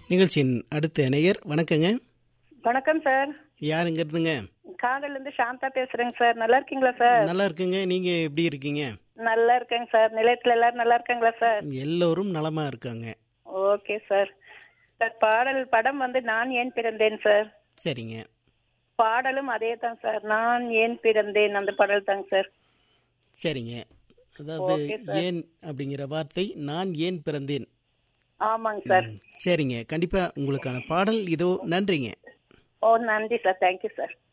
நிகழ்ச்சியின் அடுத்த நேயர் வணக்கங்க வணக்கம் சார் யாருங்க இருந்துங்க காதல்ல இருந்து சாந்தா பேசுறேங்க சார் நல்லா இருக்கீங்களா சார் நல்லா இருக்குங்க நீங்க எப்படி இருக்கீங்க நல்லா இருக்கேங்க சார் நிலையத்துல எல்லாரும் நல்லா இருக்காங்களா சார் எல்லோரும் நலமா இருக்காங்க ஓகே சார் சார் பாடல் படம் வந்து நான் ஏன் பிறந்தேன் சார் சரிங்க பாடலும் அதே தான் சார் நான் ஏன் பிறந்தேன் அந்த பாடல் தாங்க சார் சரிங்க அதாவது Okay, sir. ஏன் அப்படிங்கிற வார்த்தை நான் ஏன் பிறந்தேன் ஆமாங்க சார் சரிங்க கண்டிப்பா உங்களுக்கான பாடல் இதோ நன்றிங்க ஓ நன்றி சார் தேங்க்யூ சார்